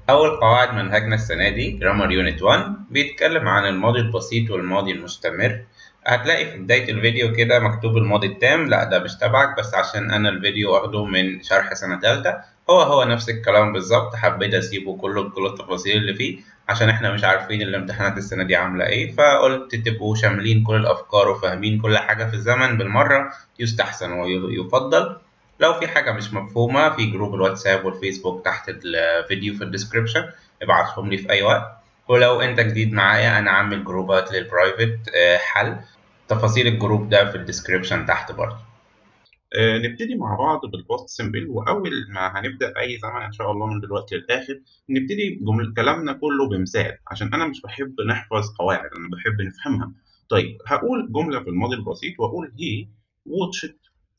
أول قواعد منهجنا السنة دي جرامر يونت 1 بيتكلم عن الماضي البسيط والماضي المستمر هتلاقي في بداية الفيديو كده مكتوب الماضي التام لا ده مش تبعك بس عشان أنا الفيديو واخده من شرح سنة تالتة هو هو نفس الكلام بالظبط حبيت أسيبه كله بكل التفاصيل اللي فيه عشان احنا مش عارفين الامتحانات السنة دي عاملة ايه فقلت تبقوا شاملين كل الأفكار وفاهمين كل حاجة في الزمن بالمرة يستحسن ويفضل لو في حاجة مش مفهومة في جروب الواتساب والفيسبوك تحت الفيديو في الديسكريبشن ابعتهم لي في أي وقت ولو أنت جديد معايا أنا عامل جروبات للبرايفت حل تفاصيل الجروب ده في الديسكريبشن تحت برضه آه، نبتدي مع بعض بالبوست سيمبل واول ما هنبدا اي زمن ان شاء الله من دلوقتي للاخر نبتدي جمل كلامنا كله بمثال عشان انا مش بحب نحفظ قواعد انا بحب نفهمها طيب هقول جمله في الماضي البسيط واقول he watched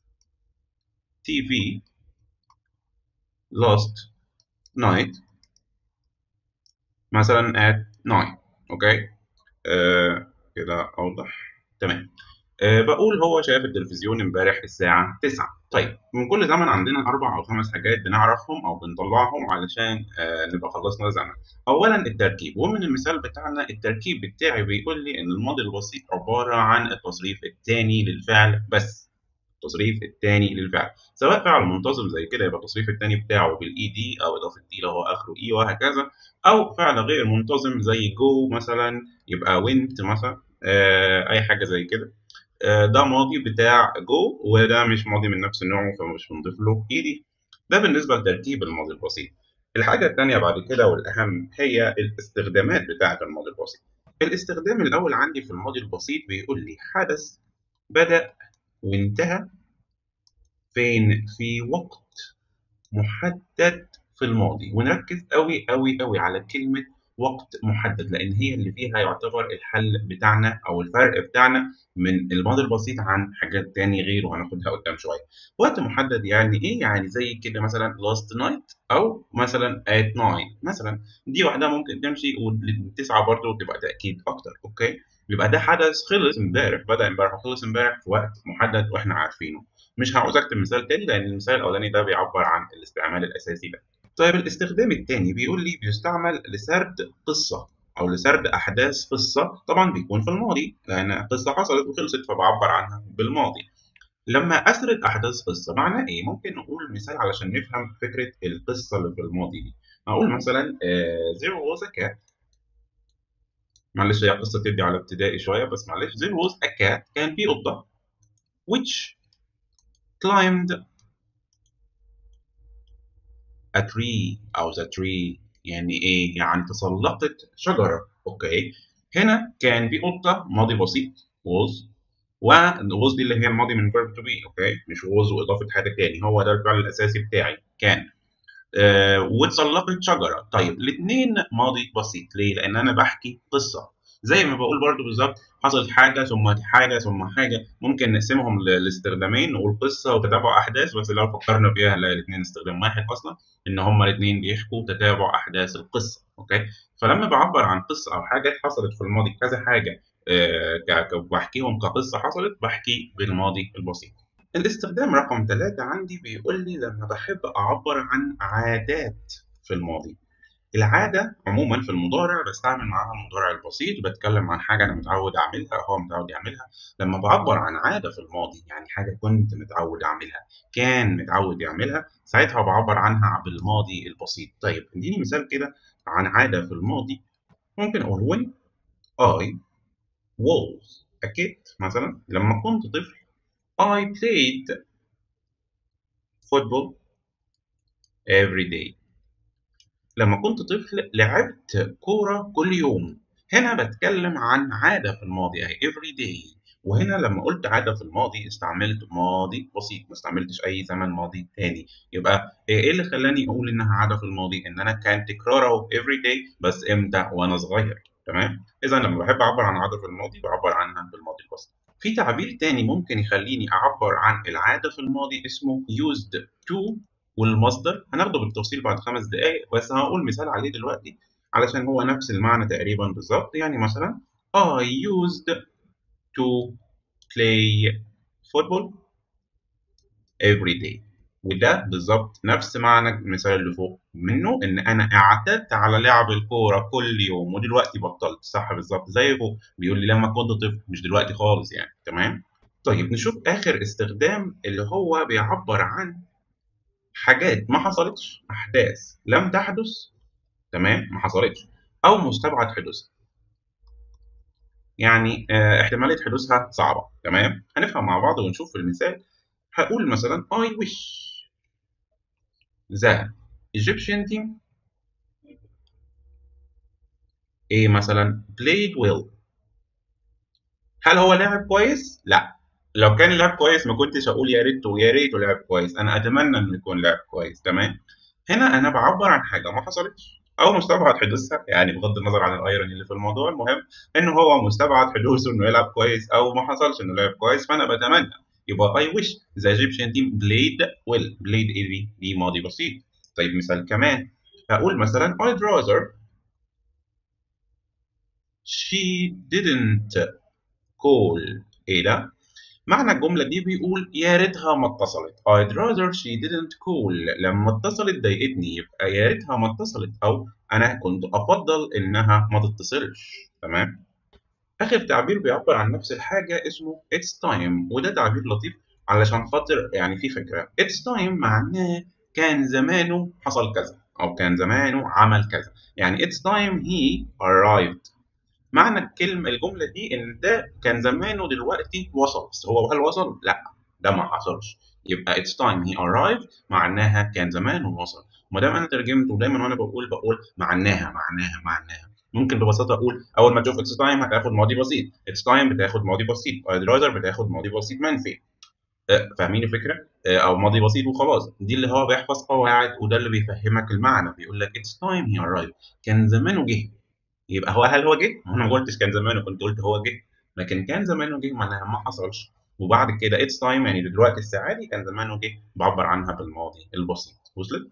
TV last night مثلا at 9 اوكي آه كده اوضح تمام أه بقول هو شاف التلفزيون امبارح الساعة 9 طيب من كل زمن عندنا أربع أو خمس حاجات بنعرفهم أو بنطلعهم علشان أه نبقى خلصنا زمن أولا التركيب ومن المثال بتاعنا التركيب بتاعي بيقول لي إن الماضي البسيط عبارة عن التصريف الثاني للفعل بس التصريف الثاني للفعل سواء فعل منتظم زي كده يبقى التصريف الثاني بتاعه بالاي دي او اضافه دي لو هو اخره اي وهكذا او فعل غير منتظم زي جو مثلا يبقى went مثلا آه اي حاجه زي كده ده ماضي بتاع جو وده مش ماضي من نفس النوع فمش بنضيف له ايدي ده بالنسبه لترتيب الماضي البسيط الحاجه الثانيه بعد كده والاهم هي الاستخدامات بتاعه الماضي البسيط الاستخدام الاول عندي في الماضي البسيط بيقول لي حدث بدا وانتهى فين في وقت محدد في الماضي ونركز قوي قوي قوي على كلمه وقت محدد لان هي اللي فيها يعتبر الحل بتاعنا او الفرق بتاعنا من الماضي البسيط عن حاجات تاني غيره هناخدها قدام شويه وقت محدد يعني ايه يعني زي كده مثلا last night او مثلا at 9 مثلا دي واحده ممكن تمشي والتسعه برضه تبقى تاكيد اكتر اوكي يبقى ده حدث خلص امبارح بدا امبارح وخلص امبارح في وقت محدد واحنا عارفينه مش عاوز اكتب مثال تاني لان المثال الاولاني ده بيعبر عن الاستعمال الاساسي ده طيب الاستخدام الثاني بيقول لي بيستعمل لسرد قصة أو لسرد أحداث قصة طبعا بيكون في الماضي لأن قصة حصلت وخلصت فبعبر عنها بالماضي لما أسرد أحداث قصة معناه إيه؟ ممكن نقول مثال علشان نفهم فكرة القصة اللي في الماضي دي أقول مثلا uh, there was a cat معلش هي قصة تدي على ابتدائي شوية بس معلش there was a cat كان في قطة which climbed a tree أو the tree يعني إيه؟ يعني تسلقت شجرة أوكي هنا كان في قطة ماضي بسيط was و was دي اللي هي الماضي من verb to be أوكي مش was وإضافة حاجة تاني هو ده الفعل الأساسي بتاعي كان آه وتسلقت شجرة طيب الاتنين ماضي بسيط ليه؟ لأن أنا بحكي قصة زي ما بقول برضو بالظبط حصلت حاجة ثم حاجة ثم حاجة ممكن نقسمهم لاستخدامين نقول قصة وتتابع أحداث بس لو فكرنا فيها هنلاقي الاتنين استخدام واحد أصلا إن هما الاتنين بيحكوا تتابع أحداث القصة أوكي فلما بعبر عن قصة أو حاجة حصلت في الماضي كذا حاجة آه بحكيهم كقصة حصلت بحكي بالماضي البسيط الاستخدام رقم ثلاثة عندي بيقول لي لما بحب أعبر عن عادات في الماضي العادة عموما في المضارع بستعمل معاها المضارع البسيط بتكلم عن حاجة أنا متعود أعملها هو متعود يعملها لما بعبر عن عادة في الماضي يعني حاجة كنت متعود أعملها كان متعود يعملها ساعتها بعبر عنها بالماضي البسيط طيب اديني مثال كده عن عادة في الماضي ممكن أقول when I was a kid مثلا لما كنت طفل I played football every day لما كنت طفل لعبت كورة كل يوم هنا بتكلم عن عادة في الماضي أهي every day وهنا لما قلت عادة في الماضي استعملت ماضي بسيط ما استعملتش أي زمن ماضي تاني يبقى إيه اللي خلاني أقول إنها عادة في الماضي إن أنا كان تكراره every day بس إمتى وأنا صغير تمام إذا لما بحب أعبر عن عادة في الماضي بعبر عنها بالماضي البسيط في تعبير تاني ممكن يخليني أعبر عن العادة في الماضي اسمه used to والمصدر هناخده بالتفصيل بعد خمس دقايق بس هقول مثال عليه دلوقتي علشان هو نفس المعنى تقريبا بالظبط يعني مثلا I used to play football every day وده بالظبط نفس معنى المثال اللي فوق منه ان انا اعتدت على لعب الكوره كل يوم ودلوقتي بطلت صح بالظبط زي فوق بيقول لي لما كنت طفل مش دلوقتي خالص يعني تمام طيب نشوف اخر استخدام اللي هو بيعبر عن حاجات ما حصلتش احداث لم تحدث تمام ما حصلتش او مستبعد حدوثها يعني اه احتماليه حدوثها صعبه تمام هنفهم مع بعض ونشوف في المثال هقول مثلا I wish the Egyptian team ايه مثلا played well هل هو لاعب كويس؟ لا لو كان لاعب كويس ما كنتش اقول يا ريته يا ريته لاعب كويس انا اتمنى انه يكون لاعب كويس تمام هنا انا بعبر عن حاجه ما حصلتش او مستبعد حدوثها يعني بغض النظر عن الايروني اللي في الموضوع المهم ان هو مستبعد حدوثه انه يلعب كويس او ما حصلش انه لعب كويس فانا بتمنى يبقى I wish the Egyptian team played well played ايه دي؟ دي ماضي بسيط طيب مثال كمان هقول مثلا I'd rather she didn't call ايه ده؟ معنى الجملة دي بيقول يا ريتها ما اتصلت I'd rather she didn't call لما اتصلت ضايقتني يبقى يا ريتها ما اتصلت أو أنا كنت أفضل إنها ما تتصلش تمام آخر تعبير بيعبر عن نفس الحاجة اسمه it's time وده تعبير لطيف علشان خاطر يعني في فكرة it's time معناه كان زمانه حصل كذا أو كان زمانه عمل كذا يعني it's time he arrived معنى الكلمة الجملة دي إن ده كان زمانه دلوقتي وصل بس هو هل وصل؟ لأ ده ما حصلش يبقى it's time he arrived معناها كان زمانه وصل ما دام أنا ترجمته دايما وأنا بقول بقول معناها معناها معناها ممكن ببساطة أقول أول ما تشوف it's time هتاخد ماضي بسيط it's time بتاخد ماضي بسيط I'd rather بتاخد ماضي بسيط منفي أه فاهمين الفكرة؟ أه أو ماضي بسيط وخلاص دي اللي هو بيحفظ قواعد وده اللي بيفهمك المعنى بيقول لك it's time he arrived كان زمانه جه يبقى هو هل هو جه؟ انا ما قلتش كان زمانه كنت قلت هو جه لكن كان زمانه جه معناها ما حصلش وبعد كده اتس تايم يعني دلوقتي الساعه دي كان زمانه جه بعبر عنها بالماضي البسيط وصلت؟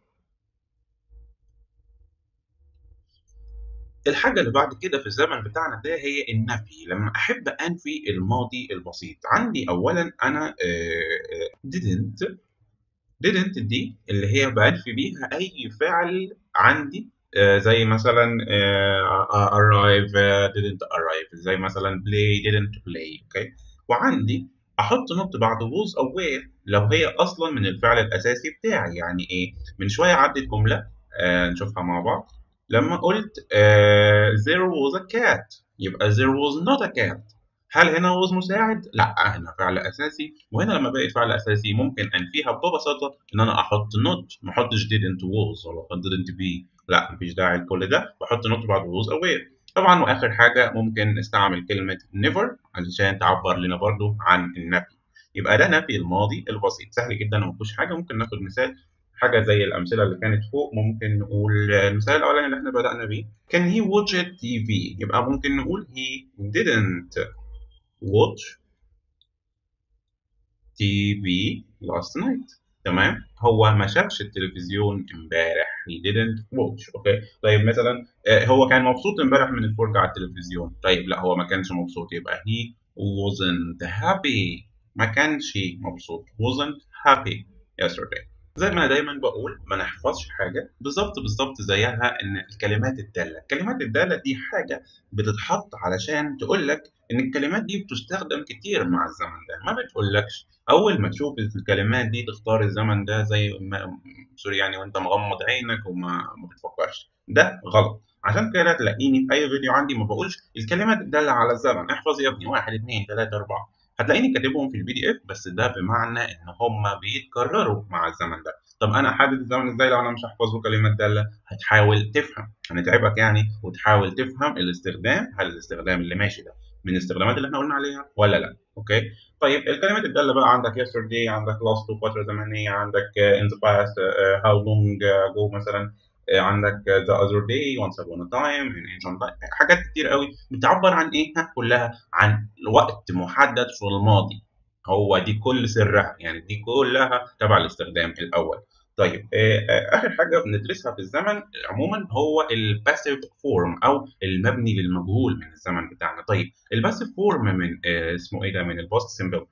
الحاجة اللي بعد كده في الزمن بتاعنا ده هي النفي لما أحب أنفي الماضي البسيط عندي أولا أنا didn't didn't دي اللي هي بأنفي بيها أي فعل عندي Uh, زي مثلا uh, arrive uh, didn't arrive زي مثلا play didn't play اوكي okay. وعندي احط نقط بعد was او where لو هي اصلا من الفعل الاساسي بتاعي يعني ايه من شويه عدت جمله نشوفها مع بعض لما قلت there was a cat يبقى there was not a cat هل هنا was مساعد؟ لا هنا فعل اساسي وهنا لما بقت فعل اساسي ممكن انفيها ببساطه ان انا احط not ما احطش didn't was ولا احط didn't be لا مفيش داعي لكل ده بحط نوت بعد was او where طبعا واخر حاجه ممكن نستعمل كلمه never علشان تعبر لنا برضو عن النفي يبقى ده نفي الماضي البسيط سهل جدا ومفيهوش حاجه ممكن ناخد مثال حاجه زي الامثله اللي كانت فوق ممكن نقول المثال الاولاني اللي احنا بدانا بيه كان he watch TV يبقى ممكن نقول he didn't watch TV last night تمام هو ما شافش التلفزيون امبارح he didn't watch اوكي طيب مثلا هو كان مبسوط امبارح من الفرجه على التلفزيون طيب لا هو ما كانش مبسوط يبقى he wasn't happy ما كانش مبسوط wasn't happy yesterday زي ما انا دايما بقول ما نحفظش حاجه بالظبط بالظبط زيها ان الكلمات الداله الكلمات الداله دي حاجه بتتحط علشان تقول لك ان الكلمات دي بتستخدم كتير مع الزمن ده ما بتقولكش اول ما تشوف الكلمات دي تختار الزمن ده زي ما سوري يعني وانت مغمض عينك وما ما بتفكرش ده غلط عشان كده تلاقيني في اي فيديو عندي ما بقولش الكلمات الداله على الزمن احفظ يا ابني واحد اثنين ثلاثه اربعه هتلاقيني كاتبهم في البي دي اف بس ده بمعنى ان هم بيتكرروا مع الزمن ده طب انا احدد الزمن ازاي لو انا مش هحفظ له كلمات داله هتحاول تفهم هنتعبك يعني وتحاول تفهم الاستخدام هل الاستخدام اللي ماشي ده من الاستخدامات اللي احنا قلنا عليها ولا لا اوكي طيب الكلمات الداله بقى عندك yesterday عندك last وفتره زمنيه عندك in the past uh, how long ago مثلا عندك the other day once upon a time in ancient time حاجات كتير قوي بتعبر عن ايه كلها عن وقت محدد في الماضي هو دي كل سرها يعني دي كلها تبع الاستخدام الاول طيب اخر حاجه بندرسها في الزمن عموما هو الباسيف فورم او المبني للمجهول من الزمن بتاعنا طيب الباسيف فورم من اسمه ايه ده من الباست سيمبل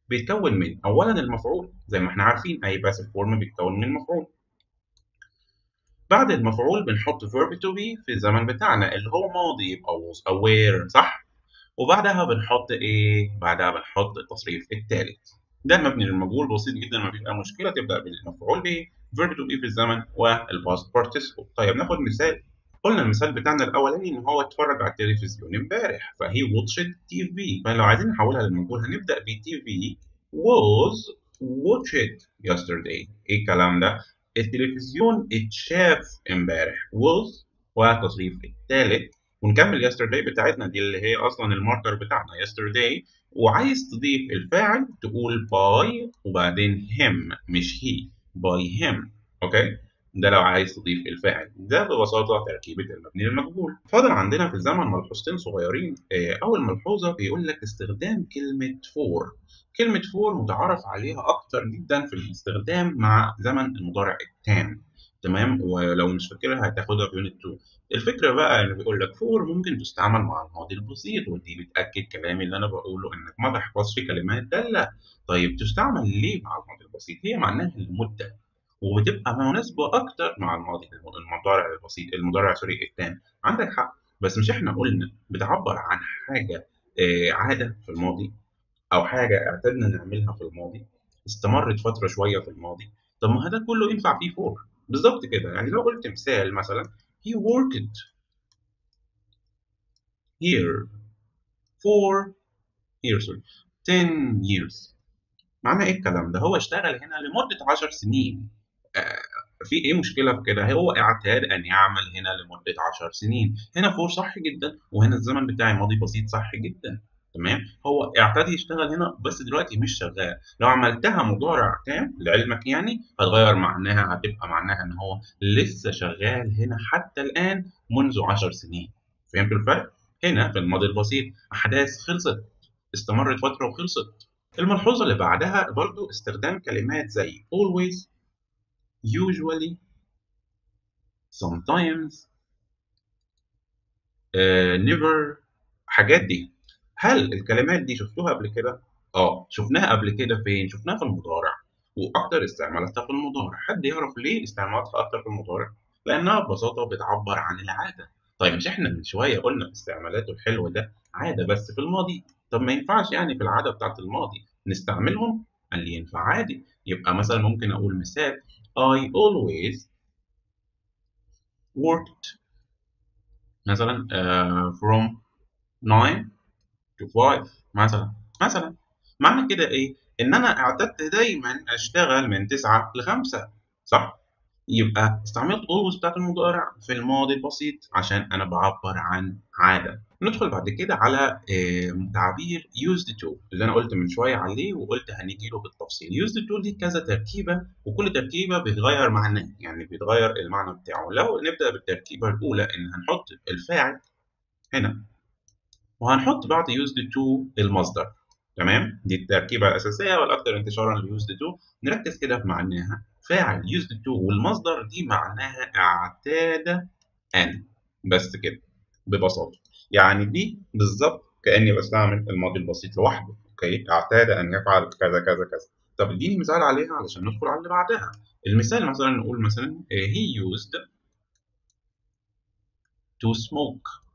بيتكون من اولا المفعول زي ما احنا عارفين اي باسيف فورم بيتكون من مفعول بعد المفعول بنحط verb to be في الزمن بتاعنا اللي هو ماضي يبقى was aware صح وبعدها بنحط ايه بعدها بنحط التصريف الثالث ده مبني للمجهول بسيط جدا ما فيش اي مشكله تبدا بالمفعول به verb to be في الزمن والباست participle طيب ناخد مثال قلنا المثال بتاعنا الاولاني ان هو اتفرج على التلفزيون امبارح فهي watched TV فلو عايزين نحولها للمجهول هنبدا ب TV was watched yesterday ايه الكلام ده التلفزيون اتشاف امبارح was والتصريف الثالث ونكمل yesterday بتاعتنا دي اللي هي اصلا الماركر بتاعنا yesterday وعايز تضيف الفاعل تقول by وبعدين him مش he by him اوكي ده لو عايز تضيف الفاعل ده ببساطة تركيبة المبني للمجهول فاضل عندنا في الزمن ملحوظتين صغيرين أول ملحوظة بيقول لك استخدام كلمة for كلمة for متعارف عليها أكتر جدا في الاستخدام مع زمن المضارع التام تمام ولو مش فاكرها هتاخدها في يونت 2 الفكرة بقى إنه بيقول لك for ممكن تستعمل مع الماضي البسيط ودي بتأكد كلامي اللي أنا بقوله إنك ما تحفظش كلمات دالة طيب تستعمل ليه مع الماضي البسيط؟ هي معناها المدة وبتبقى مناسبة أكتر مع الماضي المضارع البسيط المضارع سوري التام عندك حق بس مش إحنا قلنا بتعبر عن حاجة آه عادة في الماضي أو حاجة اعتدنا نعملها في الماضي استمرت فترة شوية في الماضي طب ما ده كله ينفع فيه فور بالظبط كده يعني لو قلت مثال مثلا he worked here for here sorry 10 years معنى ايه الكلام ده هو اشتغل هنا لمدة 10 سنين آه في ايه مشكلة في كده هو اعتاد ان يعمل هنا لمدة 10 سنين هنا فور صح جدا وهنا الزمن بتاعي ماضي بسيط صح جدا تمام هو اعتاد يشتغل هنا بس دلوقتي مش شغال لو عملتها مضارع تام لعلمك يعني هتغير معناها هتبقى معناها ان هو لسه شغال هنا حتى الان منذ 10 سنين فهمت الفرق هنا في الماضي البسيط احداث خلصت استمرت فترة وخلصت الملحوظة اللي بعدها برضو استخدام كلمات زي always usually sometimes uh, never حاجات دي هل الكلمات دي شفتوها قبل كده؟ اه شفناها قبل كده فين؟ شفناها في المضارع واكتر استعمالاتها في المضارع حد يعرف ليه استعمالاتها اكتر في المضارع؟ لانها ببساطة بتعبر عن العادة طيب مش احنا من شوية قلنا في استعمالاته الحلوة ده عادة بس في الماضي طب ما ينفعش يعني في العادة بتاعت الماضي نستعملهم؟ قال لي ينفع عادي يبقى مثلا ممكن أقول مثال I always worked مثلا uh, from 9 to 5 مثلا مثلا معنى كده إيه؟ إن أنا اعتدت دايما أشتغل من 9 ل 5 صح؟ يبقى استعملت always بتاعت المضارع في الماضي البسيط عشان أنا بعبر عن عادة ندخل بعد كده على تعبير used to اللي انا قلت من شويه عليه وقلت هنيجي له بالتفصيل used to دي كذا تركيبه وكل تركيبه بيتغير معناه يعني بيتغير المعنى بتاعه لو نبدا بالتركيبه الاولى ان هنحط الفاعل هنا وهنحط بعد used to المصدر تمام دي التركيبه الاساسيه والاكثر انتشارا ل used to نركز كده في معناها فاعل used to والمصدر دي معناها اعتاد ان بس كده ببساطه يعني دي بالظبط كاني بستعمل الماضي البسيط لوحده اوكي اعتاد ان يفعل كذا كذا كذا طب اديني مثال عليها علشان ندخل على اللي بعدها المثال مثلا نقول مثلا he used to smoke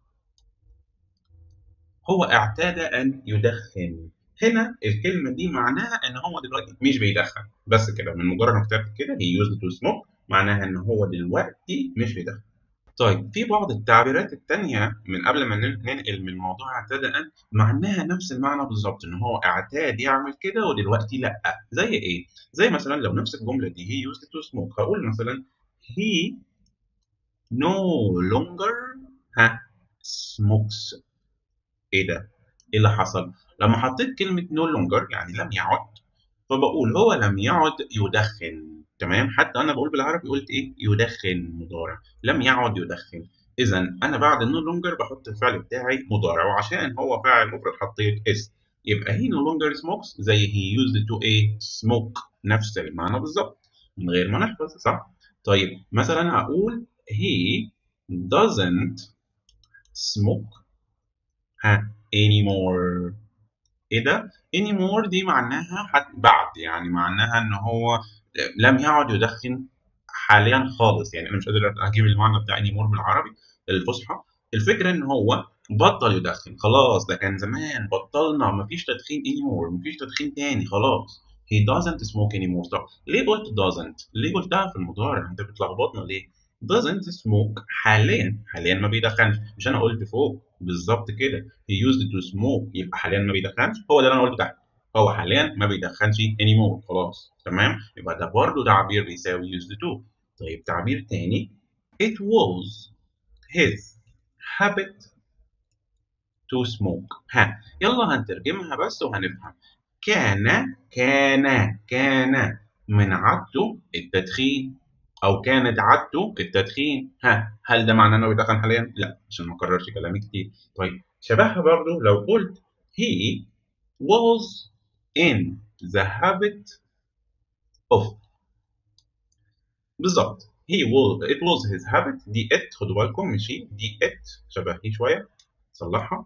هو اعتاد ان يدخن هنا الكلمة دي معناها ان هو دلوقتي مش بيدخن بس كده من مجرد ما كتبت كده he used to smoke معناها ان هو دلوقتي مش بيدخن طيب في بعض التعبيرات التانية من قبل ما ننقل من موضوع اعتاد أن معناها نفس المعنى بالظبط إن هو اعتاد يعمل كده ودلوقتي لأ زي إيه؟ زي مثلا لو نفس الجملة دي he used to smoke هقول مثلا he no longer ها smokes إيه ده؟ إيه اللي حصل؟ لما حطيت كلمة no longer يعني لم يعد فبقول هو لم يعد يدخن تمام حتى انا بقول بالعربي قلت ايه يدخن مضارع لم يعد يدخن اذا انا بعد النو لونجر بحط الفعل بتاعي مضارع وعشان هو فاعل مفرد حطيت اس يبقى he no longer smokes زي he used to a smoke نفس المعنى بالظبط من غير ما نحفظ صح طيب مثلا هقول he doesn't smoke ها anymore ايه ده anymore دي معناها حت بعد يعني معناها ان هو لم يعد يدخن حاليا خالص يعني انا مش قادر اجيب المعنى بتاع anymore بالعربي الفصحى الفكره ان هو بطل يدخن خلاص ده كان زمان بطلنا مفيش تدخين anymore مفيش تدخين تاني خلاص he doesn't smoke anymore طب ليه قلت doesn't ليه قلتها في المضارع انت بتلخبطنا ليه doesn't smoke حاليا حاليا ما بيدخنش مش انا قلت فوق بالظبط كده he used to smoke يبقى حاليا ما بيدخنش هو ده اللي انا قلته تحت هو حاليا ما بيدخنش anymore خلاص تمام يبقى ده برضه تعبير بيساوي used to طيب تعبير تاني it was his habit to smoke ها يلا هنترجمها بس وهنفهم كان كان كان من عادته التدخين او كانت عادته التدخين ها هل ده معناه انه بيدخن حاليا لا عشان ما اكررش كلامي كتير طيب شبهها برضو لو قلت he was in the habit of بالظبط he was it was his habit دي it خدوا بالكم مش هي دي it شبه هي شويه صلحها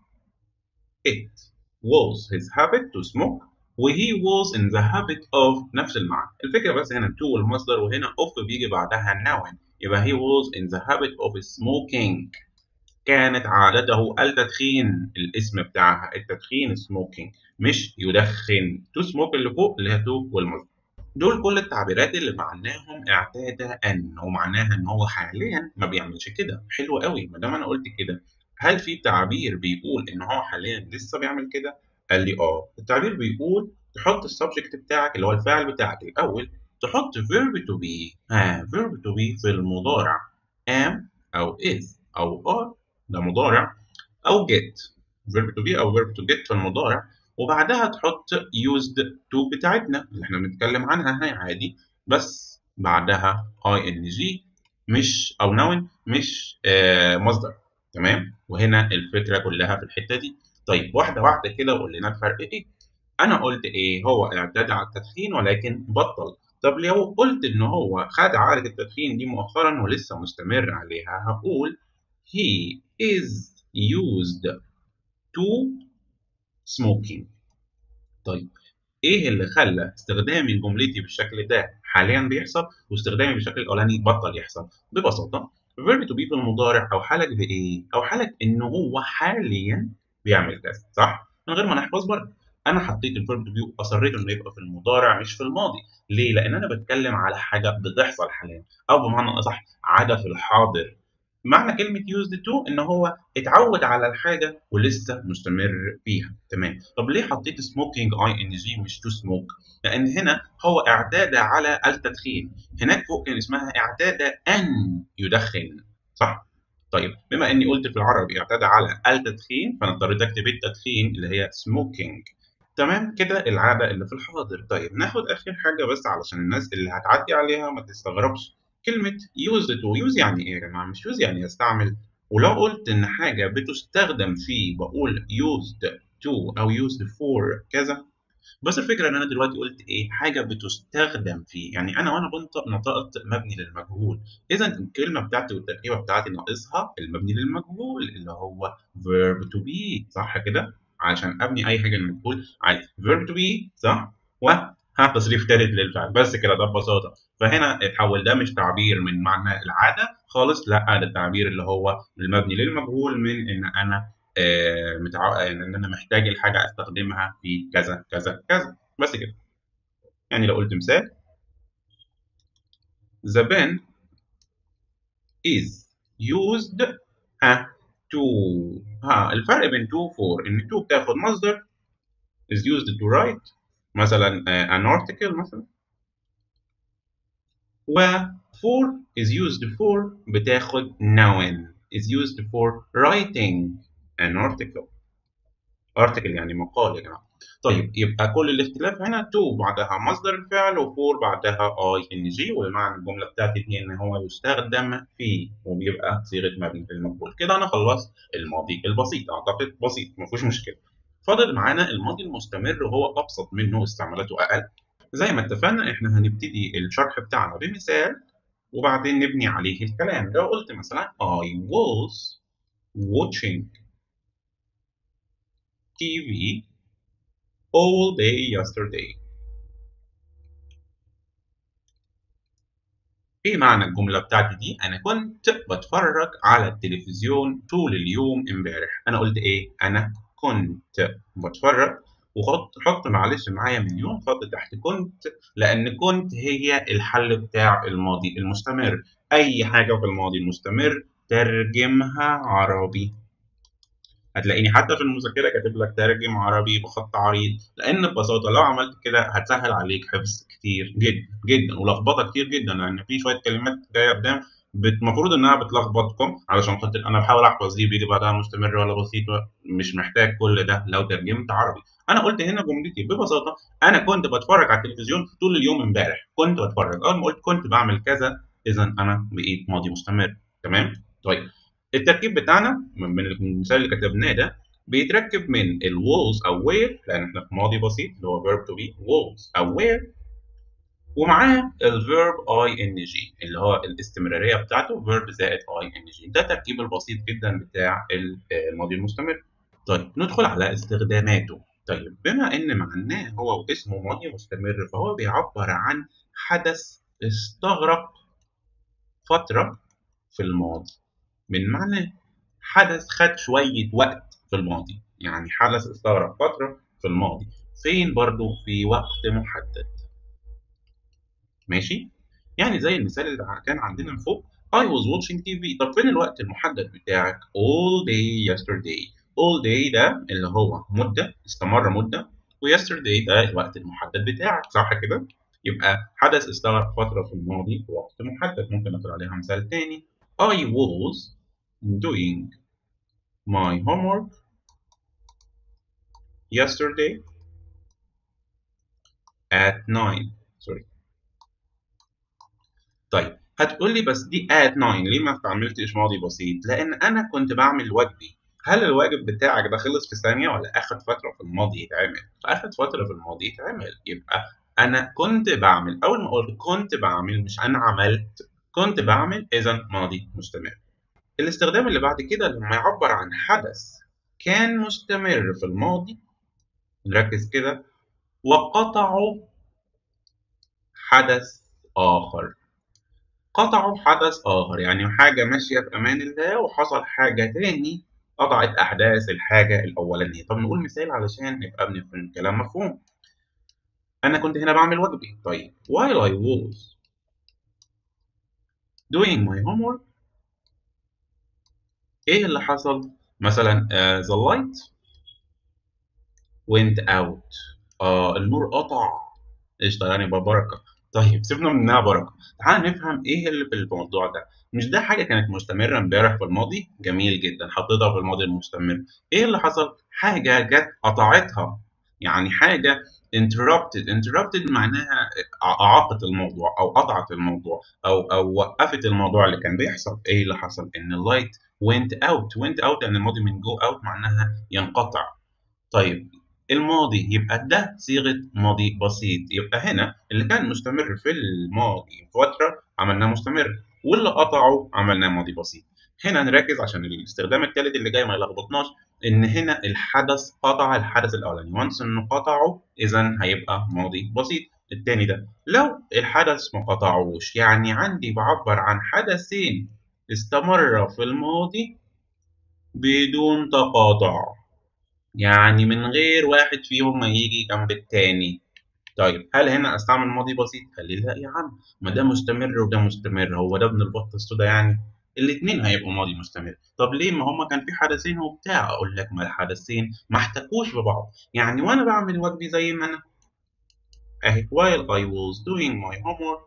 it was his habit to smoke و he was in the habit of نفس المعنى الفكرة بس هنا to المصدر وهنا of بيجي بعدها noun يبقى he was in the habit of smoking كانت عادته التدخين الاسم بتاعها التدخين smoking مش يدخن to smoke اللي فوق اللي هي to والمصدر دول كل التعبيرات اللي معناهم اعتاد ان ومعناها ان هو حاليا ما بيعملش كده حلو قوي ما دام انا قلت كده هل في تعبير بيقول ان هو حاليا لسه بيعمل كده قال لي اه التعبير بيقول تحط السبجكت بتاعك اللي هو الفاعل بتاعك الاول تحط verb to be ها verb to be في المضارع am او is او are ده مضارع او get verb to be او verb to get في المضارع وبعدها تحط used to بتاعتنا اللي احنا بنتكلم عنها هاي عادي بس بعدها ing مش او noun مش آه مصدر تمام وهنا الفكره كلها في الحته دي طيب واحده واحده كده وقول لنا الفرق ايه انا قلت ايه هو اعتاد على التدخين ولكن بطل طب لو قلت ان هو خد عادة التدخين دي مؤخرا ولسه مستمر عليها هقول he is used to smoking طيب ايه اللي خلى استخدامي لجملتي بالشكل ده حاليا بيحصل واستخدامي بالشكل الاولاني بطل يحصل ببساطه verb to be في المضارع او حالك بايه او حالك ان هو حاليا بيعمل كذا صح من غير ما نحفظ برضه انا حطيت الفيرب تو بي واصريت انه يبقى في المضارع مش في الماضي ليه لان انا بتكلم على حاجه بتحصل حاليا او بمعنى اصح عاده في الحاضر معنى كلمة used to إن هو اتعود على الحاجة ولسه مستمر فيها، تمام، طب ليه حطيت smoking ing مش to smoke؟ لأن هنا هو اعتاد على التدخين، هناك فوق كان اسمها اعتاد أن يدخن، صح؟ طيب بما إني قلت في العربي اعتاد على التدخين فأنا اضطريت أكتب التدخين اللي هي smoking، تمام كده العادة اللي في الحاضر، طيب ناخد آخر حاجة بس علشان الناس اللي هتعدي عليها ما تستغربش. كلمة use to use يعني إيه يا جماعة؟ مش use يعني يستعمل ولو قلت إن حاجة بتستخدم في بقول used to أو used for كذا بس الفكرة إن أنا دلوقتي قلت إيه؟ حاجة بتستخدم في يعني أنا وأنا بنطق نطقت مبني للمجهول إذا الكلمة بتاعتي والتركيبة بتاعتي ناقصها المبني للمجهول اللي هو verb to be صح كده؟ عشان أبني أي حاجة للمجهول عايز verb to be صح؟ و ها تصريف ثالث للفعل بس كده ده ببساطه فهنا اتحول ده مش تعبير من معنى العاده خالص لا ده التعبير اللي هو المبني للمجهول من ان انا آه متع... ان انا محتاج الحاجه استخدمها في كذا كذا كذا بس كده يعني لو قلت مثال the pen is used ها to ها الفرق بين to for ان to بتاخد مصدر is used to write مثلا uh, an article مثلا و for is used for بتاخد noun is used for writing an article article يعني مقال يا جماعة طيب يبقى كل الاختلاف هنا to بعدها مصدر الفعل و for بعدها ing والمعنى الجملة بتاعتي دي ان هو يستخدم في وبيبقى صيغة مبني للمجهول كده انا خلصت الماضي البسيط اعتقد بسيط مفيهوش مشكلة فاضل معانا الماضي المستمر وهو ابسط منه استعمالاته اقل زي ما اتفقنا احنا هنبتدي الشرح بتاعنا بمثال وبعدين نبني عليه الكلام لو قلت مثلا I was watching TV all day yesterday ايه معنى الجملة بتاعتي دي؟ أنا كنت بتفرج على التلفزيون طول اليوم امبارح، أنا قلت إيه؟ أنا كنت بتفرج وحط حط معلش معايا مليون خط تحت كنت لأن كنت هي الحل بتاع الماضي المستمر، أي حاجة في الماضي المستمر ترجمها عربي. هتلاقيني حتى في المذاكرة كاتب لك ترجم عربي بخط عريض لأن ببساطة لو عملت كده هتسهل عليك حفظ كتير جدا جدا ولخبطة كتير جدا لأن في شوية كلمات جاية قدام المفروض إنها بتلخبطكم علشان خاطر أنا بحاول أحفظ دي بيجي بعدها مستمر ولا بسيط مش محتاج كل ده لو ترجمت عربي أنا قلت هنا جملتي ببساطة أنا كنت بتفرج على التلفزيون طول اليوم امبارح كنت بتفرج أول ما قلت كنت بعمل كذا إذا أنا بقيت ماضي مستمر تمام طيب التركيب بتاعنا من المثال اللي كتبناه ده بيتركب من ال was أو were لأن احنا في ماضي بسيط اللي هو verb to be was أو were ومعاه ال verb ing اللي هو الاستمرارية بتاعته verb زائد ing ده التركيب البسيط جدا بتاع الماضي المستمر طيب ندخل على استخداماته طيب بما ان معناه هو اسمه ماضي مستمر فهو بيعبر عن حدث استغرق فترة في الماضي من معنى حدث خد شوية وقت في الماضي يعني حدث استغرق فترة في الماضي فين برضو في وقت محدد ماشي يعني زي المثال اللي كان عندنا فوق I was watching TV طب فين الوقت المحدد بتاعك all day yesterday all day ده اللي هو مدة استمر مدة و yesterday ده الوقت المحدد بتاعك صح كده يبقى حدث استغرق فترة في الماضي وقت محدد ممكن نقول عليها مثال تاني I was doing my homework yesterday at 9 sorry طيب هتقول لي بس دي at 9 ليه ما استعملتش ماضي بسيط لان انا كنت بعمل واجبي هل الواجب بتاعك ده خلص في ثانيه ولا اخد فتره في الماضي يتعمل فاخد فتره في الماضي يتعمل يبقى انا كنت بعمل اول ما قلت كنت بعمل مش انا عملت كنت بعمل اذا ماضي مستمر الاستخدام اللي بعد كده لما يعبر عن حدث كان مستمر في الماضي نركز كده وقطعوا حدث آخر قطعوا حدث آخر يعني حاجة ماشية في أمان الله وحصل حاجة تاني قطعت أحداث الحاجة الأولانية طب نقول مثال علشان نبقى بنفهم الكلام مفهوم أنا كنت هنا بعمل واجبي طيب while I was doing my homework ايه اللي حصل مثلا uh, the light went out اه النور قطع قشطه يعني ببركه طيب سيبنا منها بركه تعال نفهم ايه اللي في الموضوع ده مش ده حاجه كانت مستمره امبارح في الماضي جميل جدا حطيتها في الماضي المستمر ايه اللي حصل حاجه جت قطعتها يعني حاجه interrupted interrupted معناها اعاقت الموضوع او قطعت الموضوع او او وقفت الموضوع اللي كان بيحصل ايه اللي حصل ان اللايت went out went out يعني الماضي من go out معناها ينقطع طيب الماضي يبقى ده صيغة ماضي بسيط يبقى هنا اللي كان مستمر في الماضي فترة عملناه مستمر واللي قطعه عملناه ماضي بسيط هنا نركز عشان الاستخدام الثالث اللي جاي ما يلخبطناش ان هنا الحدث قطع الحدث الاولاني وانس انه قطعه اذا هيبقى ماضي بسيط التاني ده لو الحدث ما قطعوش يعني عندي بعبر عن حدثين استمر في الماضي بدون تقاطع يعني من غير واحد فيهم ما يجي جنب التاني طيب هل هنا استعمل ماضي بسيط قال لي لا يا عم ما ده مستمر وده مستمر هو ده ابن البطه السودا يعني الاثنين هيبقوا ماضي مستمر طب ليه ما هما كان في حدثين وبتاع اقول لك ما الحدثين ما احتكوش ببعض يعني وانا بعمل واجبي زي ما انا اهي while I was doing my homework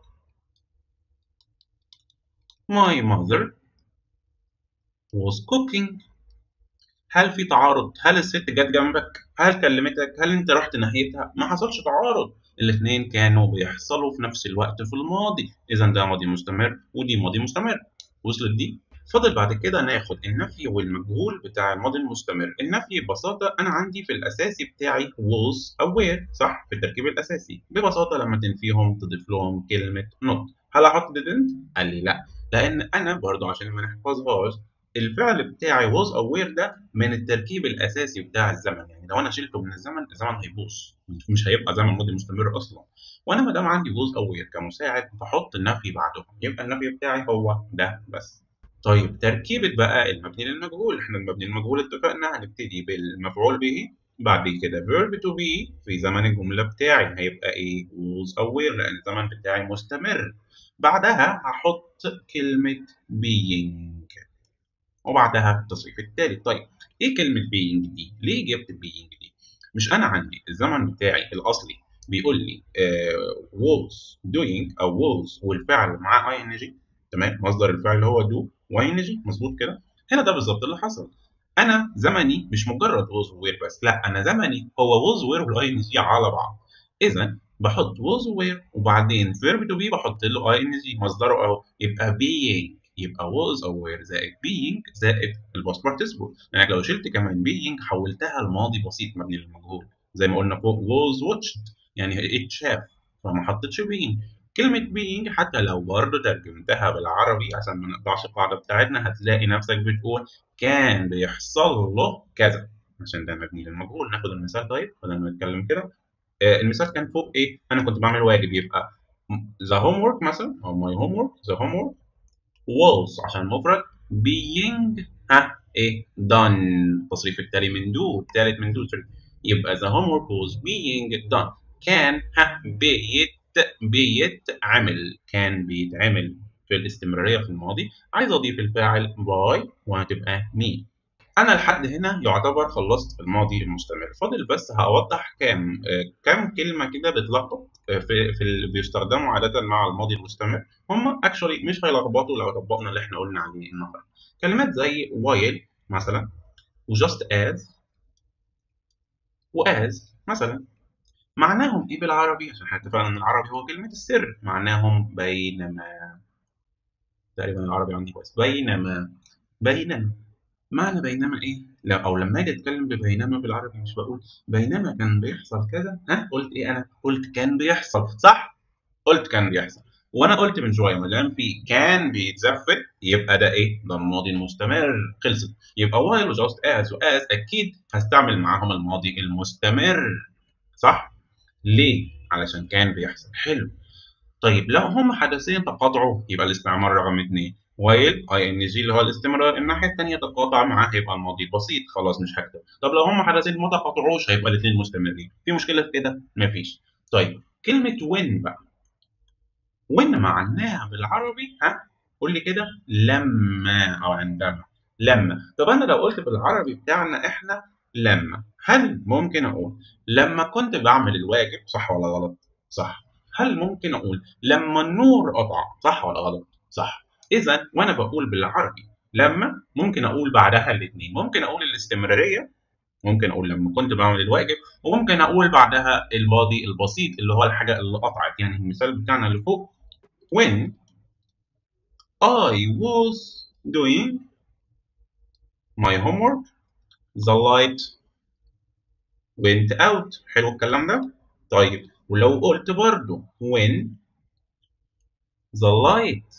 my mother was cooking هل في تعارض؟ هل الست جت جنبك؟ هل كلمتك؟ هل انت رحت ناحيتها؟ ما حصلش تعارض، الاثنين كانوا بيحصلوا في نفس الوقت في الماضي، إذا ده ماضي مستمر ودي ماضي مستمر، وصلت دي؟ فاضل بعد كده ناخد النفي والمجهول بتاع الماضي المستمر، النفي ببساطة أنا عندي في الأساسي بتاعي was أو were صح؟ في التركيب الأساسي، ببساطة لما تنفيهم تضيف لهم كلمة not، هل أحط didn't؟ قال لي لأ، لأن أنا برضو عشان ما نحفظهاش الفعل بتاعي was aware ده من التركيب الاساسي بتاع الزمن يعني لو انا شلته من الزمن الزمن هيبوظ مش هيبقى زمن ماضي مستمر اصلا وانا ما دام عندي was aware كمساعد بحط النفي بعدهم يبقى النفي بتاعي هو ده بس طيب تركيبة بقى المبني للمجهول احنا المبني للمجهول اتفقنا هنبتدي بالمفعول به بعد كده verb to be في زمن الجملة بتاعي هيبقى ايه was aware لأن الزمن بتاعي مستمر بعدها هحط كلمة being وبعدها التصريف التالت طيب ايه كلمة being دي؟ ليه جبت being دي؟ مش أنا عندي الزمن بتاعي الأصلي بيقول لي uh, was doing أو was والفعل معاه ing تمام مصدر الفعل هو do وing مظبوط كده هنا ده بالظبط اللي حصل انا زمني مش مجرد was where بس لا انا زمني هو was where والاي جي على بعض اذا بحط was where وبعدين verb to be بحط له اي جي مصدره اهو يبقى being يبقى was aware زائد being زائد الباست participle يعني لو شلت كمان being حولتها لماضي بسيط مبني للمجهول زي ما قلنا فوق was watched يعني اتشاف فما حطيتش being كلمة being حتى لو برضه ترجمتها بالعربي عشان ما نقطعش القاعدة بتاعتنا هتلاقي نفسك بتقول كان بيحصل له كذا عشان ده مبني للمجهول ناخد المثال طيب بدل ما نتكلم كده آه المثال كان فوق ايه انا كنت بعمل واجب يبقى the homework مثلا او my homework the homework was عشان مفرد being ها ايه done التصريف التالي من do التالت من do يبقى the homework was being done كان ها بيت بيتعمل كان بيتعمل في الاستمرارية في الماضي عايز أضيف الفاعل باي وهتبقى مي أنا لحد هنا يعتبر خلصت الماضي المستمر فاضل بس هوضح كام كام كلمة كده بتلخبط في في اللي بيستخدموا عادة مع الماضي المستمر هم اكشولي مش هيلخبطوا لو طبقنا اللي احنا قلنا عليه النهارده كلمات زي while مثلا وجاست as وas مثلا معناهم ايه بالعربي عشان احنا اتفقنا ان العربي هو كلمة السر معناهم بينما تقريبا العربي عندي كويس بينما بينما معنى بينما ايه؟ لا او لما اجي اتكلم ببينما بالعربي مش بقول بينما كان بيحصل كذا ها قلت ايه انا؟ قلت كان بيحصل صح؟ قلت كان بيحصل وانا قلت من شويه ما دام في كان بيتزفت يبقى ده ايه؟ ده الماضي المستمر خلصت يبقى while وجاست as واز اكيد هستعمل معاهم الماضي المستمر صح؟ ليه؟ علشان كان بيحصل حلو طيب لو هم حدثين تقاطعوا يبقى الاستعمال رقم اثنين while اي ان جي اللي هو الاستمرار الناحيه الثانيه تقاطع معاه هيبقى الماضي البسيط خلاص مش هكتب طب لو هم حدثين ما تقاطعوش هيبقى الاثنين مستمرين في مشكله في كده مفيش طيب كلمه when بقى when معناها بالعربي ها قول لي كده لما او عندما لما طب انا لو قلت بالعربي بتاعنا احنا لما هل ممكن اقول لما كنت بعمل الواجب صح ولا غلط صح هل ممكن اقول لما النور قطع صح ولا غلط صح اذا وانا بقول بالعربي لما ممكن اقول بعدها الاثنين ممكن اقول الاستمراريه ممكن اقول لما كنت بعمل الواجب وممكن اقول بعدها الماضي البسيط اللي هو الحاجه اللي قطعت يعني المثال بتاعنا اللي فوق when I was doing my homework the light went out حلو الكلام ده طيب ولو قلت برضو when the light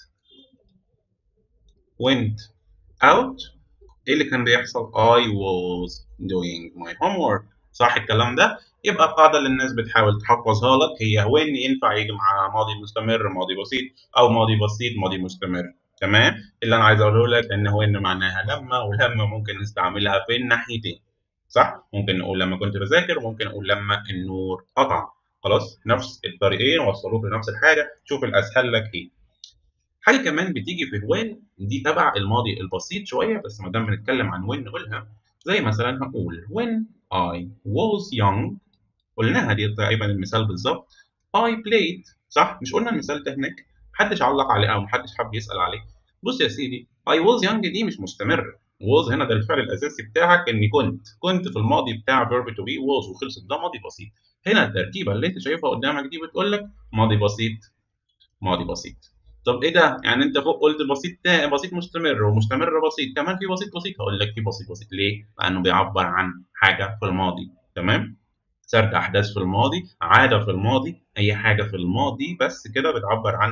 went out ايه اللي كان بيحصل I was doing my homework صح الكلام ده يبقى القاعدة اللي الناس بتحاول تحفظها لك هي when ينفع يجي مع ماضي مستمر ماضي بسيط أو ماضي بسيط ماضي مستمر تمام اللي أنا عايز أقوله لك إن هو إن معناها لما ولما ممكن نستعملها في الناحيتين صح ممكن نقول لما كنت بذاكر وممكن نقول لما النور قطع خلاص نفس الطريقين وصلوك لنفس الحاجة شوف الأسهل لك إيه حاجة كمان بتيجي في وين دي تبع الماضي البسيط شوية بس ما دام بنتكلم عن وين نقولها زي مثلا هقول when I was young قلناها دي تقريبا المثال بالظبط I played صح مش قلنا المثال ده هناك محدش علق عليه او محدش حب يسأل عليه بص يا سيدي I was young دي مش مستمر was هنا ده الفعل الاساسي بتاعك اني كنت كنت في الماضي بتاع verb to be was وخلصت ده ماضي بسيط هنا التركيبه اللي انت شايفها قدامك دي بتقول لك ماضي بسيط ماضي بسيط طب ايه ده يعني انت فوق قلت بسيط بسيط مستمر ومستمر بسيط كمان في بسيط بسيط هقول لك في بسيط بسيط ليه لانه بيعبر عن حاجه في الماضي تمام سرد احداث في الماضي عاده في الماضي اي حاجه في الماضي بس كده بتعبر عنها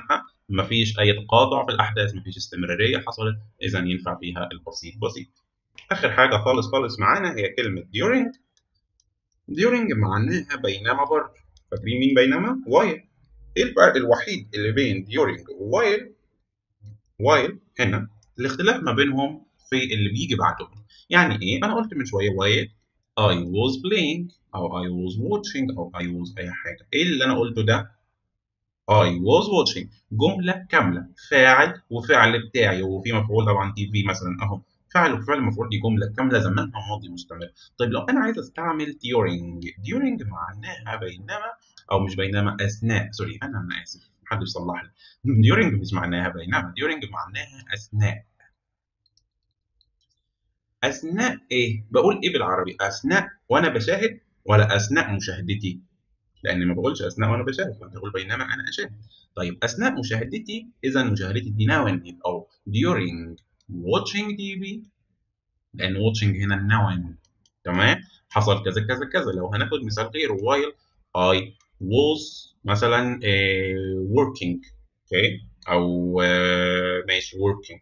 مفيش اي تقاطع في الاحداث مفيش استمراريه حصلت اذا ينفع فيها البسيط بسيط اخر حاجه خالص خالص معانا هي كلمه during during معناها بينما برضه فاكرين مين بينما while ايه الفرق الوحيد اللي بين during while while هنا الاختلاف ما بينهم في اللي بيجي بعدهم يعني ايه انا قلت من شويه while I was playing او I was watching او I was اي حاجه ايه اللي انا قلته ده I was watching جمله كامله فاعل وفعل بتاعي وفي مفعول طبعا تي في مثلا اهو فعل وفعل المفروض دي جمله كامله زمانها ماضي مستمر طيب لو انا عايز استعمل during during معناها بينما او مش بينما اثناء سوري انا انا اسف محدش صلح لي during مش معناها بينما during معناها اثناء اثناء ايه بقول ايه بالعربي اثناء وانا بشاهد ولا اثناء مشاهدتي لان ما بقولش اثناء وانا بشاهد فانت تقول بينما انا اشاهد طيب اثناء مشاهدتي اذا مشاهدتي دي نون او during watching TV لان watching هنا النون تمام حصل كذا كذا كذا لو هناخد مثال غيره while I was مثلا uh, working اوكي او uh, ماشي working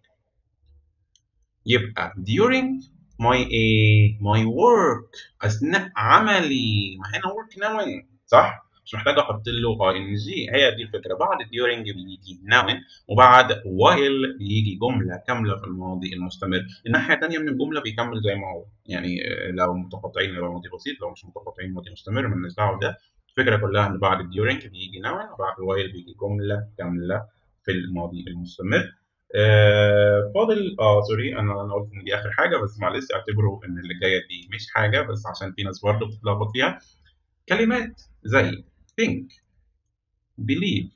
يبقى during my uh, my work اثناء عملي ما هنا work نون صح مش محتاج احط له اي ان جي هي دي الفكره بعد during بيجي noun وبعد while بيجي جمله كامله في الماضي المستمر الناحيه الثانيه من الجمله بيكمل زي ما هو يعني لو متقاطعين يبقى ماضي بسيط لو مش متقاطعين ماضي مستمر مالناش دعوه ده الفكره كلها ان بعد during بيجي noun وبعد while بيجي جمله كامله في الماضي المستمر آه فاضل اه سوري انا انا قلت ان دي اخر حاجه بس معلش اعتبروا ان اللي جايه دي مش حاجه بس عشان في ناس برضه بتتلخبط فيها كلمات زي think believe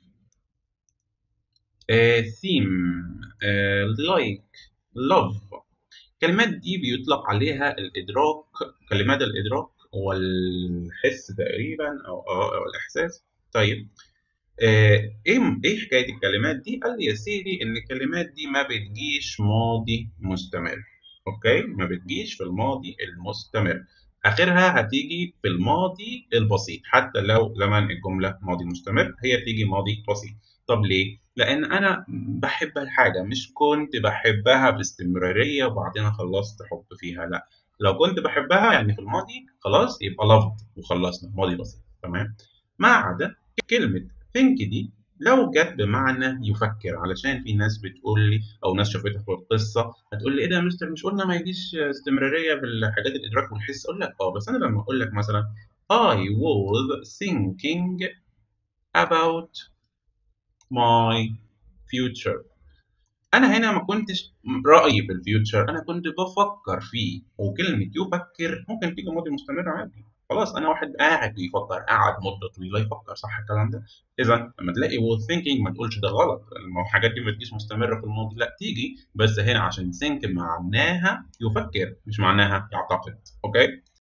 uh, theme uh, like love الكلمات دي بيطلق عليها الإدراك كلمات الإدراك والحس تقريبا أو, أو, أو الإحساس طيب آه ايه ايه حكايه الكلمات دي؟ قال لي يا سيدي ان الكلمات دي ما بتجيش ماضي مستمر اوكي ما بتجيش في الماضي المستمر اخرها هتيجي في الماضي البسيط حتى لو زمن الجمله ماضي مستمر هي تيجي ماضي بسيط طب ليه لان انا بحب الحاجه مش كنت بحبها باستمراريه وبعدين خلصت حب فيها لا لو كنت بحبها يعني في الماضي خلاص يبقى loved وخلصنا ماضي بسيط تمام ما عدا كلمه think دي لو جت بمعنى يفكر علشان في ناس بتقول لي او ناس شافتها في القصه هتقول لي ايه ده يا مستر مش قلنا ما يجيش استمراريه في الحاجات الادراك والحس اقول لك اه بس انا لما اقول لك مثلا I was thinking about my future انا هنا ما كنتش رايي في الفيوتشر انا كنت بفكر فيه وكلمه يفكر ممكن تيجي ماضي مستمر عادي خلاص انا واحد قاعد يفكر قاعد مده طويله يفكر صح الكلام ده اذا لما تلاقي was thinking ما تقولش ده غلط الحاجات دي ما تجيش مستمره في الماضي لا تيجي بس هنا عشان think معناها يفكر مش معناها يعتقد اوكي